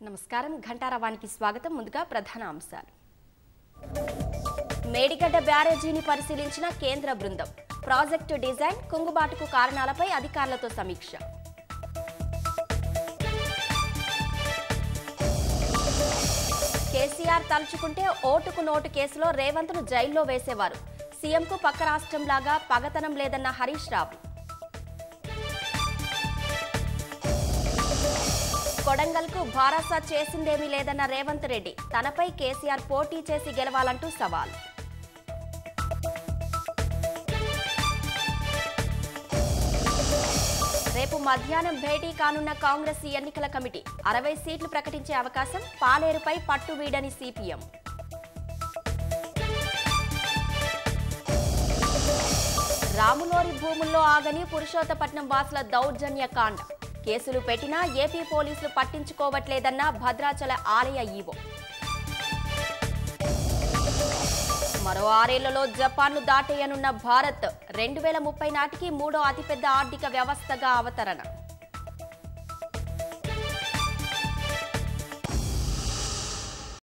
నమస్కారం ఘంటారవానికి స్వాగతం ముందుగా ప్రధాన అంశాలు మేడిగడ్డ బ్యారేజీని పరిశీలించిన కేంద్ర బృందం ప్రాజెక్టు డిజైన్ కుంగుబాటుకు కారణాలపై అధికారులతో సమీక్ష కేసీఆర్ తలుచుకుంటే ఓటుకు నోటు కేసులో రేవంత్ను జైల్లో వేసేవారు సీఎంకు పక్క రాష్ట్రంలాగా పగతనం లేదన్న హరీష్ రావు కొడంగల్కు భారస చేసిందేమీ లేదన్న రేవంత్ రెడ్డి తనపై కేసీఆర్ పోటీ చేసి గెలవాలంటూ సవాల్ రేపు మధ్యాహ్నం భేటీ కానున్న కాంగ్రెస్ ఎన్నికల కమిటీ అరవై సీట్లు ప్రకటించే అవకాశం పాలేరుపై పట్టు వీడని సిపిఎం రాములోరి భూముల్లో ఆగని పురుషోత్తపట్నం వాసుల దౌర్జన్య కాండ కేసులు పెట్టినా ఏపీ పోలీసులు పట్టించుకోవట్లేదన్న భద్రాచల ఆలయ ఈవో మరో ఆరేళ్లలో జపాన్ను దాటేయనున్న భారత్ రెండు వేల ముప్పై నాటికి మూడో అతిపెద్ద ఆర్థిక వ్యవస్థగా అవతరణ